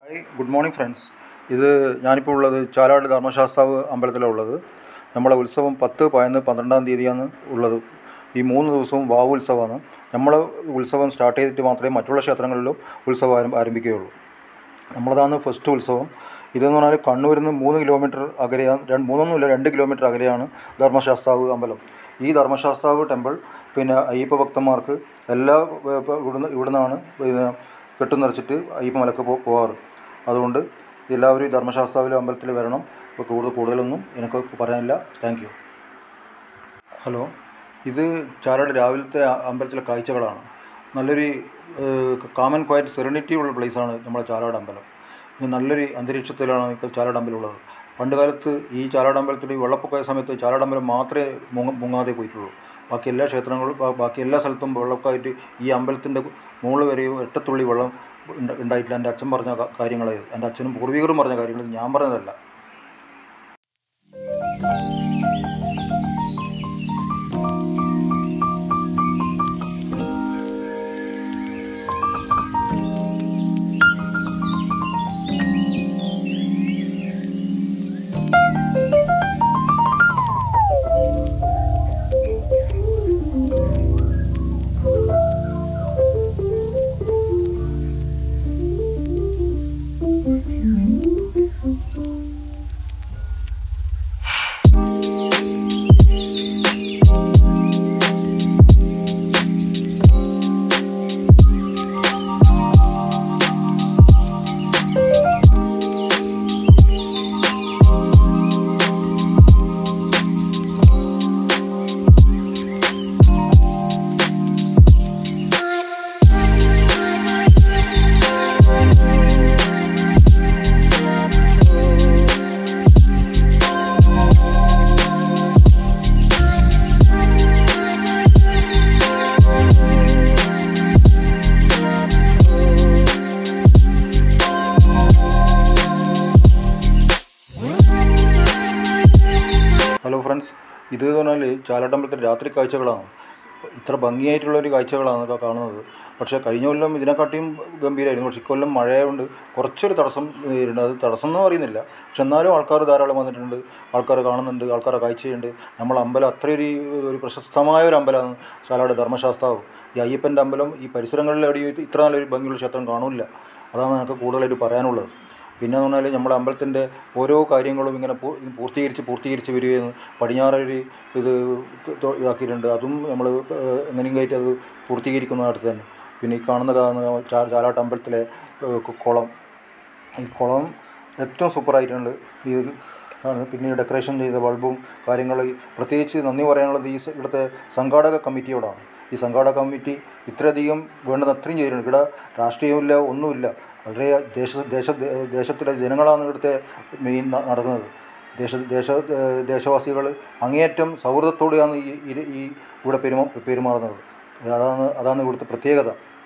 hi good morning friends ഇത് ഞാനിപ്പോൾ ഉള്ളത് ചാലാട് ധർമ്മശാസ്താവ് അമ്പലത്തിലാണ് ഉള്ളത് നമ്മളെ ഉത്സവം പത്ത് പതിനൊന്ന് പന്ത്രണ്ടാം തീയതിയാണ് ഉള്ളത് ഈ മൂന്ന് ദിവസവും വാവ് ഉത്സവമാണ് നമ്മൾ ഉത്സവം സ്റ്റാർട്ട് ചെയ്തിട്ട് മാത്രമേ മറ്റുള്ള ക്ഷേത്രങ്ങളിലും ഉത്സവം ആരം- ആരംഭിക്കുകയുള്ളൂ നമ്മളതാണ് ഫസ്റ്റ് ഉത്സവം ഇതെന്ന് പറഞ്ഞാൽ കണ്ണൂരിൽ നിന്ന് മൂന്ന് കിലോമീറ്റർ അകലെയാണ് രണ്ട് മൂന്നൊന്നുമില്ല രണ്ട് കിലോമീറ്റർ അകലെയാണ് ധർമ്മശാസ്താവ് അമ്പലം ഈ ധർമ്മശാസ്താവ് ടെമ്പിൾ പിന്നെ അയ്യപ്പ ഭക്തന്മാർക്ക് എല്ലാ ഏ, ഇപ്പ ഇവിടുന്ന് ഇവിടുന്നാണ് പിന്നെ കെട്ടുനിറച്ചിട്ട് അയ്യപ്പ മലക്ക് പോ പോകാറ് അതുകൊണ്ട് എല്ലാവരും ഈ ധർമ്മശാസ്താവിലെ അമ്പലത്തിൽ വരണം ഇപ്പോൾ കൂടുതൽ കൂടുതലൊന്നും എനിക്ക് പറയാനില്ല താങ്ക് യു ഹലോ ഇത് ചാലാട് രാവിലത്തെ അ- അമ്പലത്തിലെ കാഴ്ചകളാണ് നല്ലൊരു കാമൻ ക്വയറ്റ് സെറിനിറ്റി ഉള്ള പ്ലേസാണ് നമ്മുടെ ചാലാട് അമ്പലം ഇത് നല്ലൊരു അന്തരീക്ഷത്തിലാണ് ഇപ്പോൾ ചാലാട് അമ്പലം ഉള്ളത് പണ്ട് കാലത്ത് ഈ ചാലാട് അമ്പലത്തിൽ ഈ വെള്ളപ്പൊക്ക സമയത്ത് ചാലാട് അമ്പലം മാത്രമേ മുങ്ങ മുങ്ങാതെ പോയിട്ടുള്ളൂ ബാക്കി എല്ലാ ക്ഷേത്രങ്ങളും ബാ- ബാക്കി എല്ലാ സ്ഥലത്തും വെള്ളമൊക്കെയായിട്ട് ഈ അമ്പലത്തിൻ്റെ മുകളിൽ വരെയോ എട്ടത്തുള്ളി വെള്ളം ഉണ്ട- ഉണ്ടായിട്ടില്ല എൻ്റെ അച്ഛൻ പറഞ്ഞ ക- കാര്യങ്ങളായത് എൻ്റെ അച്ഛനും പൂർവികരും പറഞ്ഞ കാര്യങ്ങൾ ഇത് ഞാൻ പറഞ്ഞതല്ല ഹലോ ഫ്രണ്ട്സ് ഇത് എന്ന് പറഞ്ഞാൽ ചാലാട്ടമ്പലത്തിൽ രാത്രി കാഴ്ചകളാണ് ഇത്ര ഭംഗിയായിട്ടുള്ള ഒരു കാഴ്ചകളാണ് ഇതൊക്കെ കാണുന്നത് പക്ഷേ കഴിഞ്ഞ കൊല്ലം ഇതിനെക്കാട്ടിയും ഗംഭീരമായിരുന്നു പക്ഷേ ഇക്കൊല്ലം മഴയായതുകൊണ്ട് കുറച്ചൊരു തടസ്സം നേരിടുന്നുണ്ട് അത് തടസ്സം എന്ന് പറയുന്നില്ല പക്ഷെ എന്നാലും ആൾക്കാർ ധാരാളം വന്നിട്ടുണ്ട് ആൾക്കാർ കാണുന്നുണ്ട് ആൾക്കാരെ കാഴ്ചയുണ്ട് നമ്മൾ അമ്പലം അത്രയൊരു ഒരു പ്രശസ്തമായ ഒരു അമ്പലമാണ് ചാലാട് ധർമ്മശാസ്താവ് ഈ അയ്യപ്പൻ്റെ അമ്പലം ഈ പരിസരങ്ങളിൽ എവിടെയും ഇത്ര നല്ലൊരു ഭംഗിയുള്ള ക്ഷേത്രം കാണില്ല അതാണ് എനിക്ക് കൂടുതലായിട്ട് പറയാനുള്ളത് പിന്നെ എന്ന് പറഞ്ഞാൽ നമ്മുടെ അമ്പലത്തിൻ്റെ ഓരോ കാര്യങ്ങളും ഇങ്ങനെ പൂ- പൂർത്തീകരിച്ച് പൂർത്തീകരിച്ച് വരികയെന്ന് പടിഞ്ഞാറൊരു ഇത് തൊ- ഇതാക്കിയിട്ടുണ്ട് അതും നമ്മൾ എങ്ങനെയും കയറ്റി അത് പൂർത്തീകരിക്കുന്ന അടുത്ത് തന്നെ പിന്നെ ഈ കാണുന്ന കാണുന്ന ചാ ചാലാട്ട് അമ്പലത്തിലെ ഏഹ്, കു- കുളം ഈ കുളം ഏറ്റവും സൂപ്പറായിട്ടുണ്ട് ഇത് ആണ് പിന്നെ ഈ ഡെക്കറേഷൻ ചെയ്ത ബൾബും കാര്യങ്ങൾ പ്രത്യേകിച്ച് നന്ദി പറയാനുള്ളത് ഈ സ- ഇവിടുത്തെ സംഘാടക കമ്മിറ്റിയോടാണ് ഈ സംഘാടക കമ്മിറ്റി ഇത്രയധികം വേണ്ടത് അത്രയും ചെയ്തിട്ടുണ്ട് ഇവിടെ രാഷ്ട്രീയമില്ല ഒന്നുമില്ല വളരെ ദേശ ദേശ ദേശത്തിലെ ജനങ്ങളാണ് ഇവിടുത്തെ മെയിൻ ന- നടക്കുന്നത് ദേശ ദേശ ദേശവാസികൾ അങ്ങേയറ്റം സൗഹൃദത്തോടെയാണ് ഈ ഈ- ഈ ഇവിടെ പെരുമാ പെരുമാറുന്നത് അതാണ് അതാണ് ഇവിടുത്തെ പ്രത്യേകത